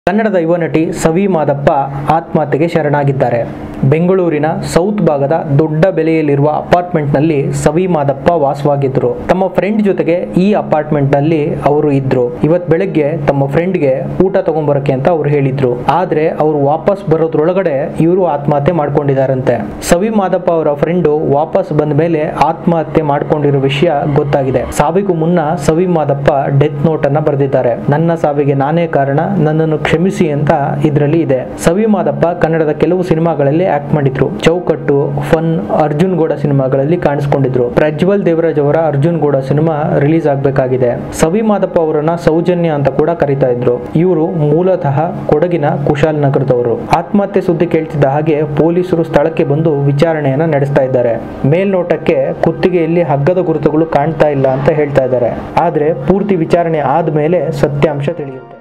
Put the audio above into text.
ಕನ್ನಡದ ಯುವ ನಟಿ ಸವಿ ಮಾದಪ್ಪ ಆತ್ಮಹತ್ಯೆಗೆ ಶರಣಾಗಿದ್ದಾರೆ ಬೆಂಗಳೂರಿನ ಸೌತ್ ಭಾಗದ ದೊಡ್ಡ ಬೆಲೆಯಲ್ಲಿರುವ ಅಪಾರ್ಟ್ಮೆಂಟ್ನಲ್ಲಿ ಸವಿ ಮಾದಪ್ಪ ವಾಸವಾಗಿದ್ರು ತಮ್ಮ ಫ್ರೆಂಡ್ ಜೊತೆಗೆ ಈ ಅಪಾರ್ಟ್ಮೆಂಟ್ನಲ್ಲಿ ಅವರು ಇದ್ರು ಇವತ್ ಬೆಳಗ್ಗೆ ತಮ್ಮ ಫ್ರೆಂಡ್ಗೆ ಊಟ ತಗೊಂಬರಕ್ಕೆ ಅಂತ ಅವ್ರು ಹೇಳಿದ್ರು ಆದ್ರೆ ಅವರು ವಾಪಸ್ ಬರೋದ್ರೊಳಗಡೆ ಇವರು ಆತ್ಮಹತ್ಯೆ ಮಾಡ್ಕೊಂಡಿದಾರಂತೆ ಸವಿ ಮಾದಪ್ಪ ಅವರ ಫ್ರೆಂಡು ವಾಪಸ್ ಬಂದ ಮೇಲೆ ಆತ್ಮಹತ್ಯೆ ಮಾಡ್ಕೊಂಡಿರೋ ವಿಷಯ ಗೊತ್ತಾಗಿದೆ ಸಾವಿಗೂ ಮುನ್ನ ಸವಿ ಮಾದಪ್ಪ ಡೆತ್ ನೋಟ್ ಅನ್ನ ಬರೆದಿದ್ದಾರೆ ನನ್ನ ಸಾವಿಗೆ ನಾನೇ ಕಾರಣ ನನ್ನನ್ನು ಕ್ಷಮಿಸಿ ಅಂತ ಇದರಲ್ಲಿ ಇದೆ ಸವಿ ಮಾದಪ್ಪ ಕನ್ನಡದ ಕೆಲವು ಸಿನಿಮಾಗಳಲ್ಲಿ ಆಕ್ಟ್ ಮಾಡಿದ್ರು ಚೌಕಟ್ಟು ಫನ್ ಅರ್ಜುನ್ ಗೌಡ ಸಿನಿಮಾಗಳಲ್ಲಿ ಕಾಣಿಸ್ಕೊಂಡಿದ್ರು ಪ್ರಜ್ವಲ್ ದೇವರಾಜ್ ಅವರ ಅರ್ಜುನ್ ಗೌಡ ಸಿನಿಮಾ ರಿಲೀಸ್ ಆಗ್ಬೇಕಾಗಿದೆ ಸವಿ ಮಾದಪ್ಪ ಅವರನ್ನ ಸೌಜನ್ಯ ಅಂತ ಕೂಡ ಕರೀತಾ ಇದ್ರು ಇವರು ಮೂಲತಃ ಕೊಡಗಿನ ಕುಶಾಲನಗರದವರು ಆತ್ಮಹತ್ಯೆ ಸುದ್ದಿ ಕೇಳ್ತಿದ್ದ ಹಾಗೆ ಪೊಲೀಸರು ಸ್ಥಳಕ್ಕೆ ಬಂದು ವಿಚಾರಣೆಯನ್ನ ನಡೆಸ್ತಾ ಇದ್ದಾರೆ ಮೇಲ್ನೋಟಕ್ಕೆ ಕುತ್ತಿಗೆಯಲ್ಲಿ ಹಗ್ಗದ ಗುರುತುಗಳು ಕಾಣ್ತಾ ಇಲ್ಲ ಅಂತ ಹೇಳ್ತಾ ಇದ್ದಾರೆ ಆದ್ರೆ ಪೂರ್ತಿ ವಿಚಾರಣೆ ಆದ್ಮೇಲೆ ಸತ್ಯಾಂಶ ತಿಳಿಯುತ್ತೆ